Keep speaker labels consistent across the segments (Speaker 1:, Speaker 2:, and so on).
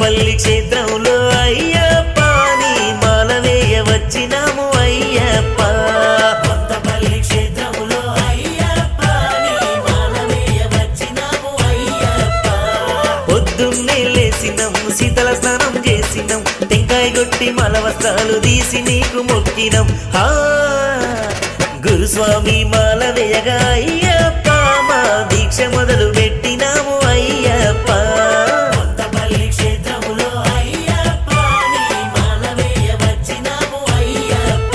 Speaker 1: కొంతపల్లి క్షేత్రంలో అయ్యప్ప నీ మాల వేయ వచ్చినాము అయ్యప్ప
Speaker 2: కొంతపల్లి క్షేత్రములో అయ్యప్ప నీ మాల వేయ వచ్చినాము అయ్యప్ప
Speaker 1: పొద్దున్నే లేసినం శీతల స్నానం చేసినం టెంకాయ కొట్టి మల వస్త్రాలు తీసి నీకు మొక్కినం హా గురుస్వామి మాల వేయగా అయ్యప్ప మా దీక్ష మొదలు పెట్టినాము అయ్యప్ప
Speaker 2: కొంతపల్లి క్షేత్రములో అయ్యప్ప నీ మాల వేయ వచ్చినాము అయ్యప్ప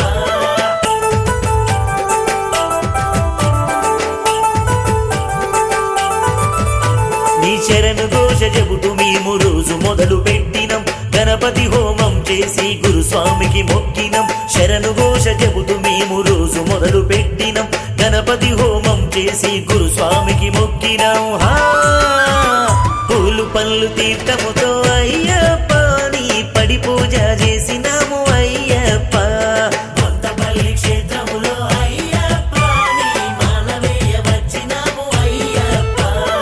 Speaker 1: నీ శరణు ఘోష చెబుతూ మేము రోజు మొదలు పెట్టినం గణపతి హోమం చేసి గురుస్వామికి మొక్కినం శరణు ఘోష చెబుతూ మేము రోజు మొదలు పెట్టినం గణపతి హోమం చేసి గురుస్వామికి మొక్కినం హా పూలు పళ్ళు తీర్థముతో అయ్యప్ప నీ పడి పూజ చేసినాము అయ్యప్ప
Speaker 2: కొంతపల్లి క్షేత్రములో అయ్యప్ప నీ మాల వేయ వచ్చినాము అయ్యప్ప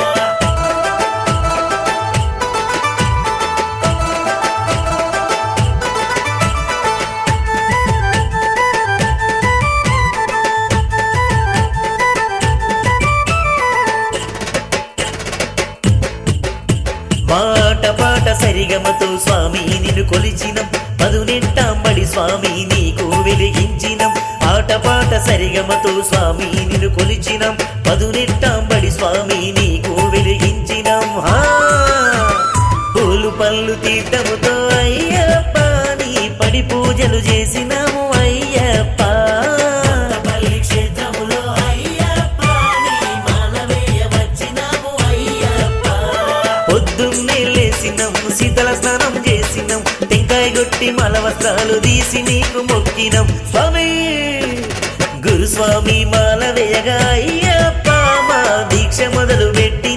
Speaker 1: మాట పాట సరిగమతో స్వామి నిన్ను కొలిచినం పదునెట్టాంబడి స్వామి నీకు వెలిగించినం ఆట పాట సరిగమతో స్వామి నిన్ను కొలిచినం పదునెట్టాంబడి స్వామి నీకు వెలిగించినం హా పూలు పళ్ళు తీర్థముతో అయ్యప్ప నీ పడి పూజలు చేసినాము అయ్యప్ప
Speaker 2: కొంతపల్లి క్షేత్రములో అయ్యప్ప నీ మాల వేయ వచ్చినాము అయ్యప్ప
Speaker 1: పొద్దున్నే లేసినం శీతల స్నానం చేసినం టెంకాయ కొట్టి మల వస్త్రాలు తీసి నీకు మొక్కినం స్వామి గురుస్వామి మాల వేయగా అయ్యప్ప మా దీక్ష మొదలు పెట్టి